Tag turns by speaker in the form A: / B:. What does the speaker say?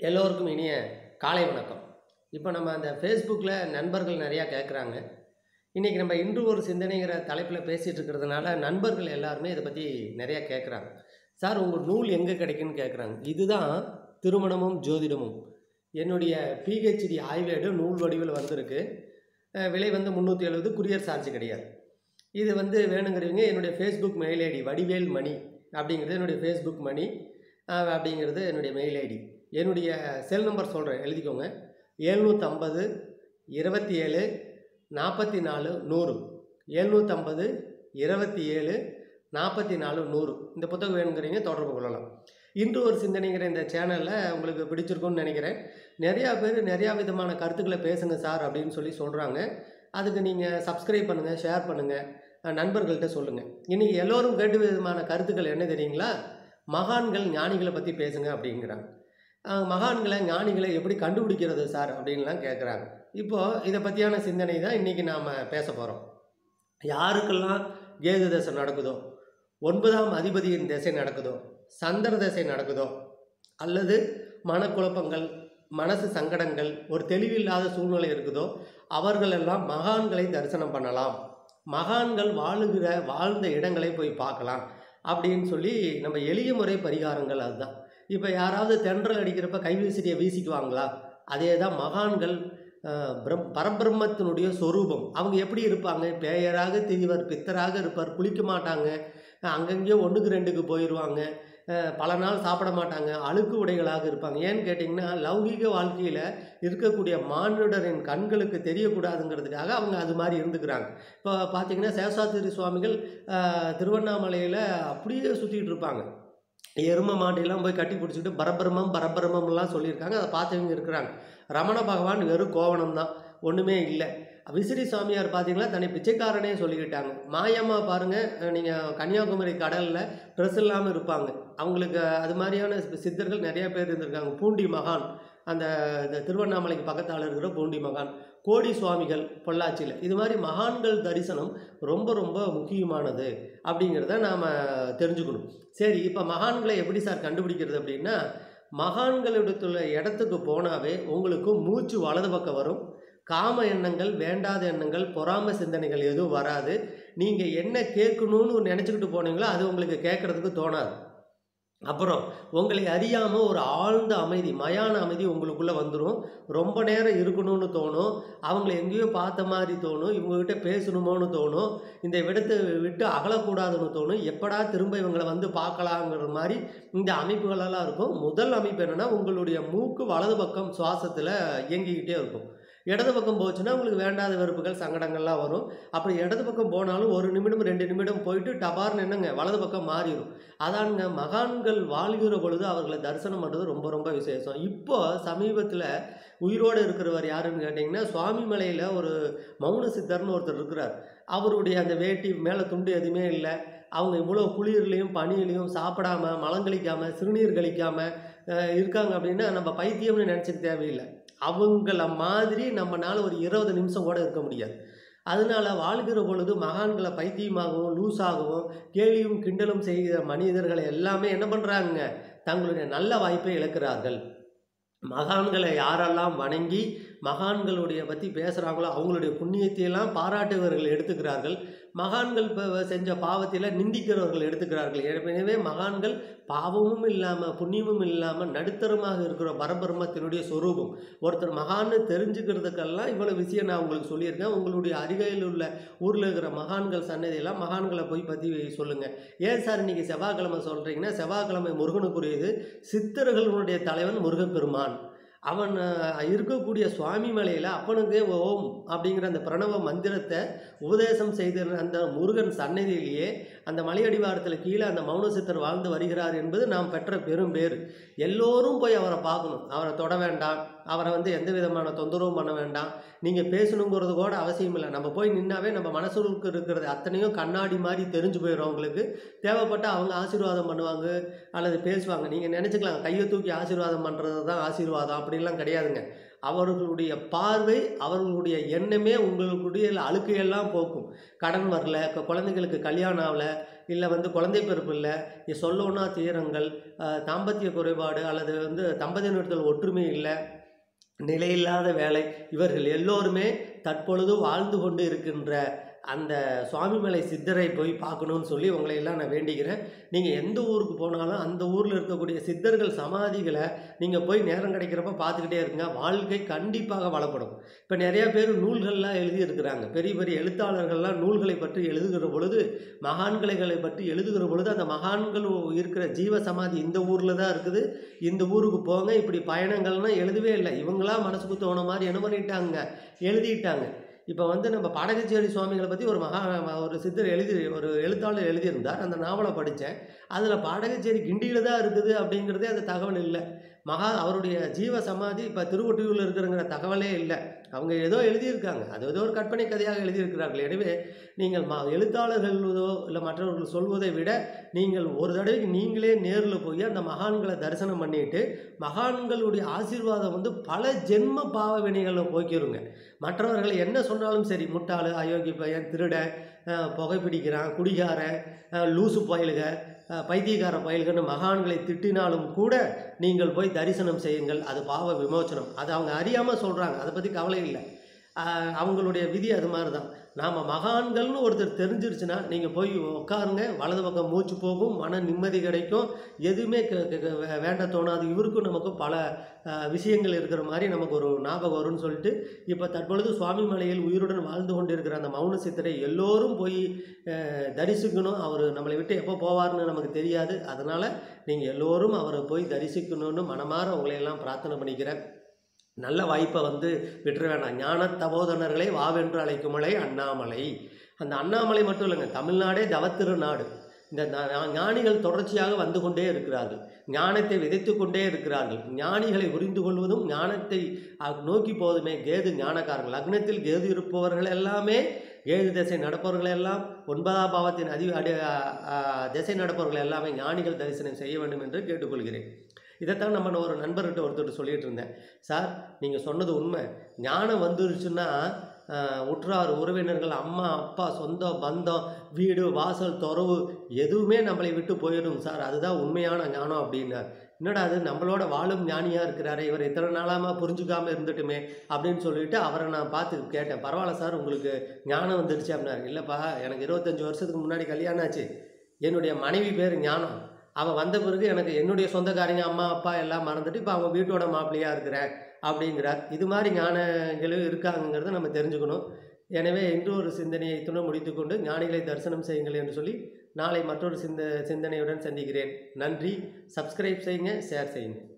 A: எல்லோருக்கும் இனிய காலை வணக்கம் இப்போ நம்ம அந்த ஃபேஸ்புக்கில் நண்பர்கள் நிறையா கேட்குறாங்க இன்றைக்கி நம்ம இன்று ஒரு சிந்தனைங்கிற தலைப்பில் பேசிகிட்டு இருக்கிறதுனால நண்பர்கள் எல்லாருமே இதை பற்றி நிறையா கேட்குறாங்க சார் உங்கள் நூல் எங்கே கிடைக்குன்னு கேட்குறாங்க இதுதான் திருமணமும் ஜோதிடமும் என்னுடைய பிஹெச்டி ஆய்வேடு நூல் வடிவில் வந்திருக்கு அஹ் விலை வந்து முந்நூற்றி எழுபது குரியர் சார்ஜ் கிடையாது இது வந்து வேணுங்கிறவங்க என்னுடைய Facebook mail ID Vadivel Mani அப்படிங்கிறது என்னுடைய ஃபேஸ்புக் மணி அஹ் அப்படிங்கிறது என்னுடைய மெயில் ஐடி என்னுடைய செல் நம்பர் சொல்கிறேன் எழுதிக்கோங்க எழுநூற்றம்பது இருபத்தி ஏழு நாற்பத்தி நாலு நூறு எழுநூற்றம்பது இருபத்தி ஏழு நாற்பத்தி நாலு நூறு இந்த புத்தகம் வேணுங்கிறீங்க தொடர்பு கொள்ளலாம் இன்று ஒரு சிந்தனைங்கிற இந்த சேனலில் உங்களுக்கு பிடிச்சிருக்கும்னு நினைக்கிறேன் நிறையா பேர் நிறையா விதமான கருத்துக்களை பேசுங்க சார் அப்படின்னு சொல்லி சொல்கிறாங்க அதுக்கு நீங்கள் சப்ஸ்கிரைப் பண்ணுங்கள் ஷேர் பண்ணுங்கள் அஹ் நண்பர்கள்ட்ட சொல்லுங்கள் இன்றைக்கி எல்லோரும் கேட்டு விதமான கருத்துக்கள் என்ன தெரியுங்களா மகான்கள் ஞானிகளை பற்றி பேசுங்க அப்படிங்கிறாங்க அஹ் மகான்களை ஞானிகளை எப்படி கண்டுபிடிக்கிறது சார் அப்படின்லாம் கேட்குறாங்க இப்போது இதை பற்றியான சிந்தனை தான் இன்றைக்கி நாம் பேச போகிறோம் யாருக்கெல்லாம் கேது தசை நடக்குதோ ஒன்பதாம் அதிபதியின் திசை நடக்குதோ சந்திர திசை நடக்குதோ அல்லது மனக்குழப்பங்கள் மனசு சங்கடங்கள் ஒரு தெளிவில்லாத சூழ்நிலை இருக்குதோ அவர்களெல்லாம் மகான்களை தரிசனம் பண்ணலாம் மகான்கள் வாழுகிற வாழ்ந்த இடங்களை போய் பார்க்கலாம் அப்படின்னு சொல்லி நம்ம எளிய முறை பரிகாரங்கள் அதுதான் இப்போ யாராவது தென்றல் அடிக்கிறப்ப கைவீசிட்டியை வீசிக்குவாங்களா அதே தான் மகான்கள் அஹ், பிரம் பரபிரம்மத்தினுடைய சொரூபம் அவங்க எப்படி இருப்பாங்க பேயராக திரிவர் பித்தராக இருப்பார் குளிக்க மாட்டாங்க அங்கங்கேயோ ஒன்றுக்கு ரெண்டுக்கு போயிடுவாங்க அஹ், பல நாள் சாப்பிட மாட்டாங்க அழுக்கு உடைகளாக இருப்பாங்க ஏன்னு கேட்டிங்கன்னா லௌகீக வாழ்க்கையில் இருக்கக்கூடிய மானுடரின் கண்களுக்கு தெரியக்கூடாதுங்கிறதுக்காக அவங்க அது மாதிரி இருந்துக்கிறாங்க இப்போ பார்த்தீங்கன்னா சேஷாத்திரி சுவாமிகள் அஹ், திருவண்ணாமலையில் அப்படியே சுற்றிட்டு இருப்பாங்க எரும மாட்டையெல்லாம் போய் கட்டி பிடிச்சிட்டு பரபிரமம் பரபிரமம்லாம் சொல்லியிருக்காங்க அதை பார்த்தவங்க இருக்கிறாங்க ரமண பகவான் வெறும் கோவணம் தான் ஒன்றுமே இல்லை விசிறி சுவாமியார் பார்த்தீங்களா தன்னை பிச்சைக்காரனே சொல்லிக்கிட்டாங்க மாயம்மா பாருங்கள் நீங்கள் கன்னியாகுமரி கடலில் ட்ரெஸ் இல்லாமல் இருப்பாங்க அவங்களுக்கு அது மாதிரியான சித்தர்கள் நிறைய பேர் இருந்திருக்காங்க பூண்டி மகான் அந்த இந்த திருவண்ணாமலைக்கு பக்கத்தால் இருக்கிற பூண்டி மகான் கோடி சுவாமிகள் பொள்ளாச்சியில் இது மாதிரி மகான்கள் தரிசனம் ரொம்ப ரொம்ப முக்கியமானது அப்படிங்கிறத நாம் தெரிஞ்சுக்கணும் சரி இப்போ மகான்களை எப்படி சார் கண்டுபிடிக்கிறது அப்படின்னா மகான்களிடத்துல இடத்துக்கு போனாவே உங்களுக்கு மூச்சு வலது பக்கம் வரும் காம எண்ணங்கள் வேண்டாத எண்ணங்கள் பொறாம சிந்தனைகள் எதுவும் வராது நீங்கள் என்ன கேட்கணும்னு நினச்சிக்கிட்டு போனீங்களோ அது உங்களுக்கு கேட்குறதுக்கு தோணாது அப்புறம் உங்களை அறியாமல் ஒரு ஆழ்ந்த அமைதி மயான அமைதி உங்களுக்குள்ளே வந்துடும் ரொம்ப நேரம் இருக்கணும்னு தோணும் அவங்கள எங்கேயோ பார்த்த மாதிரி தோணும் இவங்ககிட்ட பேசணுமோன்னு தோணும் இந்த விடத்தை விட்டு அகலக்கூடாதுன்னு தோணும் எப்படா திரும்ப இவங்களை வந்து பார்க்கலாங்கிற மாதிரி இந்த அமைப்புகளெல்லாம் இருக்கும் முதல் அமைப்பு என்னென்னா உங்களுடைய மூக்கு வலது பக்கம் சுவாசத்தில் இயங்கிக்கிட்டே இருக்கும் இடது பக்கம் போச்சுன்னா உங்களுக்கு வேண்டாத வெறுப்புகள் சங்கடங்கள்லாம் வரும் அப்படி இடது பக்கம் போனாலும் ஒரு நிமிடம் ரெண்டு நிமிடம் போயிட்டு டபார்னு என்னங்க வலது பக்கம் மாறிடும் அதானுங்க மகான்கள் வாழ்கிற பொழுது அவர்களை தரிசனம் பண்ணுறது ரொம்ப ரொம்ப விசேஷம் இப்போ சமீபத்தில் உயிரோடு இருக்கிறவர் யாருன்னு கேட்டிங்கன்னா சுவாமி மலையில் ஒரு மௌன சித்தர்னு ஒருத்தர் இருக்கிறார் அவருடைய அந்த வேட்டி மேலே துண்டு எதுவுமே இல்லை அவங்க இவ்வளோ குளிர்லையும் பனியிலையும் சாப்பிடாம மலங்கழிக்காம சிறுநீர் கழிக்காம அஹ், இருக்காங்க அப்படின்னா நம்ம பைத்தியம்னு நினச்சிக்க தேவையில்லை அவங்கள மாதிரி நம்மனால ஒரு இருபது நிமிஷம் கூட இருக்க முடியாது அதனால வாழ்கிற பொழுது மகான்களை பைத்தியமாகவும் லூஸாகவும் கேலியும் கிண்டலும் செய்கிற மனிதர்களை எல்லாமே என்ன பண்ணுறாங்க தங்களுடைய நல்ல வாய்ப்பை இழக்கிறார்கள் மகான்களை யாரெல்லாம் வணங்கி மகான்களுடைய பற்றி பேசுகிறாங்களோ அவங்களுடைய புண்ணியத்தையெல்லாம் பாராட்டுபவர்கள் எடுத்துக்கிறார்கள் மகான்கள் ப- செஞ்ச பாவத்தையெல்லாம் நிந்திக்கிறவர்கள் எடுத்துக்கிறார்கள் எனவே மகான்கள் பாவமும் இல்லாமல் புண்ணியமும் இல்லாமல் நடுத்தரமாக இருக்கிற பரபிரம்மத்தினுடைய சொரூபம் ஒருத்தர் மகான்னு தெரிஞ்சுக்கிறதுக்கெல்லாம் இவ்வளோ விஷயம் நான் உங்களுக்கு சொல்லியிருக்கேன் உங்களுடைய அருகையில் உள்ள ஊரில் இருக்கிற மகான்கள் சன்னதியெல்லாம் மகான்களை போய் பற்றி சொல்லுங்கள் ஏன் சார் இன்றைக்கி செவ்வாய்க்கிழமை சொல்கிறீங்கன்னா செவ்வாய்க்கிழமை முருகனுக்குரியது சித்தர்களுடைய தலைவன் முருகப்பெருமான் அவன் அஹ், இருக்கக்கூடிய சுவாமி மலையில் அப்பனுக்கே ஓம் அப்படிங்கிற அந்த பிரணவ மந்திரத்தை உபதேசம் செய்த அந்த முருகன் சன்னதியிலேயே அந்த மலையடிவாரத்தில் கீழே அந்த மௌன சித்தர் வாழ்ந்து வருகிறார் என்பது நாம் பெற்ற பெரும் பேர் எல்லோரும் போய் அவரை பார்க்கணும் அவரை தொட வேண்டாம் அவரை வந்து எந்த விதமான தொந்தரவும் பண்ண வேண்டாம் நீங்கள் பேசணுங்கிறது கூட அவசியம் இல்லை நம்ம போய் நின்னாவே நம்ம மனசுக்கு இருக்கிறது அத்தனையும் கண்ணாடி மாதிரி தெரிஞ்சு போயிடும் அவங்களுக்கு தேவைப்பட்ட அவங்க ஆசீர்வாதம் பண்ணுவாங்க அல்லது பேசுவாங்க நீங்கள் நினச்சிக்கலாம் கையை தூக்கி ஆசீர்வாதம் பண்ணுறது தான் ஆசீர்வாதம் அப்படிலாம் கிடையாதுங்க அவர்களுடைய பார்வை அவர்களுடைய எண்ணமே உங்களுடைய அழுக்கையெல்லாம் போக்கும் கடன் வரல கு- குழந்தைங்களுக்கு கல்யாணம் ஆகல இல்லை வந்து குழந்தை பிறப்பு இல்லை இது சொல்லோன்னா தீரங்கள் அஹ், தாம்பத்திய குறைபாடு அல்லது வந்து தம்பதியினத்தில் ஒற்றுமை இல்லை நிலையில்லாத வேலை இவர்கள் எல்லோருமே தற்பொழுது வாழ்ந்து கொண்டு இருக்கின்ற அந்த சுவாமிமலை சித்தரை போய் பார்க்கணும்னு சொல்லி உங்களை எல்லாம் நான் வேண்டிக்கிறேன் நீங்கள் எந்த ஊருக்கு போனாலும் அந்த ஊரில் இருக்கக்கூடிய சித்தர்கள் சமாதிகளை நீங்கள் போய் நேரம் கிடைக்கிறப்ப பார்த்துக்கிட்டே இருங்க வாழ்க்கை கண்டிப்பாக வளப்படும் இப்போ நிறையா பேர் நூல்கள்லாம் எழுதியிருக்கிறாங்க பெரிய பெரிய எழுத்தாளர்கள்லாம் நூல்களை பற்றி எழுதுகிற பொழுது மகான்களை பற்றி எழுதுகிற பொழுது அந்த மகான்கள் இருக்கிற ஜீவ சமாதி இந்த ஊரில் தான் இருக்குது இந்த ஊருக்கு போங்க இப்படி பயணங்கள்லாம் எழுதவே இல்லை இவங்களா மனசுக்கு தோண மாதிரி என்ன பண்ணிட்டாங்க எழுதிட்டாங்க இப்போ வந்து நம்ம பாடகச்சேரி சுவாமிகளை பற்றி ஒரு மகா ஒரு சித்தர் எழுதி ஒரு எழுத்தாளர் எழுதியிருந்தார் அந்த நாவலை படித்தேன் அதில் பாடகச்சேரி கிண்டியில் தான் இருக்குது அப்படிங்கிறதே அந்த தகவல் இல்லை மகா அவருடைய ஜீவ சமாதி இப்போ திருவொட்டியூரில் இருக்கிறங்கிற தகவலே இல்லை அவங்க ஏதோ எழுதியிருக்காங்க அது ஏதோ ஒரு கற்பனை கதையாக எழுதியிருக்கிறார்கள் எனவே நீங்கள் மா எழுத்தாளர்களோ இல்லை மற்றவர்கள் சொல்வதை விட நீங்கள் ஒரு தடவைக்கு நீங்களே நேரில் போய் அந்த மகான்களை தரிசனம் பண்ணிட்டு மகான்களுடைய ஆசீர்வாதம் வந்து பல ஜென்ம பாவ வினைகளை போக்கிருங்க மற்றவர்கள் என்ன சொன்னாலும் சரி முட்டாளு அயோக்கி பையன் திருடன் அஹ், புகைப்பிடிக்கிறான் குடிகாரன் அஹ், லூசு பயலுக அஹ், பைத்தியக்கார பயல்கன்னு மகான்களை திட்டினாலும் கூட நீங்கள் போய் தரிசனம் செய்யுங்கள் அது பாவ விமோச்சனம் அது அவங்க அறியாமல் சொல்கிறாங்க அதை பற்றி கவலை இல்லை அஹ், அவங்களுடைய விதி அது மாதிரி தான் நாம் மகான்கள்னு ஒருத்தர் தெரிஞ்சிருச்சுன்னா நீங்கள் போய் உட்காருங்க வலது பக்கம் மூச்சு போகும் மன நிம்மதி கிடைக்கும் எதுவுமே க- க- க- வே- வேண்ட தோணாது இவருக்கும் நமக்கு பல அஹ், விஷயங்கள் இருக்கிற மாதிரி நமக்கு ஒரு ஞாபகம் வரும்னு சொல்லிட்டு இப்போ தற்பொழுது சுவாமி மலையில் உயிருடன் வாழ்ந்து கொண்டிருக்கிற அந்த மௌன சித்தரை எல்லோரும் போய் அஹ், தரிசிக்கணும் அவர் நம்மளை விட்டு எப்போ போவார்னு நமக்கு தெரியாது அதனால் நீங்கள் எல்லோரும் அவரை போய் தரிசிக்கணும்னு மனமாற உங்களை எல்லாம் பிரார்த்தனை பண்ணிக்கிறேன் நல்ல வாய்ப்பை வந்து விட்டுற வேண்டாம் ஞான தபோதனர்களை வாவென்று அழைக்கும் மலை அண்ணாமலை அந்த அண்ணாமலை மட்டும் இல்லைங்க தமிழ்நாடே தவத்திரு நாடு இந்த ஞா- ஞானிகள் தொடர்ச்சியாக வந்து கொண்டே இருக்கிறார்கள் ஞானத்தை விதைத்து கொண்டே இருக்கிறார்கள் ஞானிகளை புரிந்து கொள்வதும் ஞானத்தை அ- நோக்கி போவதுமே கேது ஞானக்காரர்கள் லக்னத்தில் கேது இருப்பவர்கள் எல்லாமே ஏழு திசை நடப்பவர்கள் எல்லாம் ஒன்பதாம் பாவத்தின் அதி அடி அ- அ- திசை நடப்பவர்கள் எல்லாமே ஞானிகள் தரிசனம் செய்ய வேண்டும் என்று கேட்டுக்கொள்கிறேன் இதைத்தான் நம்ம ஒரு நண்பர்கிட்ட ஒருத்தர் சொல்லிட்டு இருந்தேன் சார் நீங்கள் சொன்னது உண்மை ஞானம் வந்துருச்சுன்னா ஆஹ், உற்றார் உறவினர்கள் அம்மா அப்பா சொந்தம் பந்தம் வீடு வாசல் துறவு எதுவுமே நம்மளை விட்டு போயிடும் சார் அதுதான் உண்மையான ஞானம் அப்படின்னார் என்னடா அது நம்மளோட வாழும் ஞானியாக இருக்கிறாரு இவர் இத்தனை நாளாமா புரிஞ்சுக்காம இருந்துட்டுமே அப்படின்னு சொல்லிட்டு அவரை நான் பார்த்து கேட்டேன் பரவாயில்ல சார் உங்களுக்கு ஞானம் வந்துடுச்சு அப்படின்னாரு இல்லைப்பா எனக்கு இருபத்தஞ்சி வருஷத்துக்கு முன்னாடி கல்யாணம் ஆச்சு என்னுடைய மனைவி பேர் ஞானம் அவன் வந்த பிறகு எனக்கு என்னுடைய சொந்தக்காரங்க அம்மா அப்பா எல்லாம் மறந்துட்டு இப்போ அவங்க வீட்டோட மாப்பிள்ளையாக இருக்கிறேன் அப்படிங்கிறார் இது மாதிரி ஞானங்களும் இருக்காங்கிறத நம்ம தெரிஞ்சுக்கணும் எனவே இன்று ஒரு சிந்தனையை துணை முடித்துக்கொண்டு ஞானிகளை தரிசனம் செய்யுங்கள் என்று சொல்லி நாளை மற்றொரு சிந்த சிந்தனையுடன் சந்திக்கிறேன் நன்றி சப்ஸ்கிரைப் செய்யுங்க ஷேர் செய்யுங்க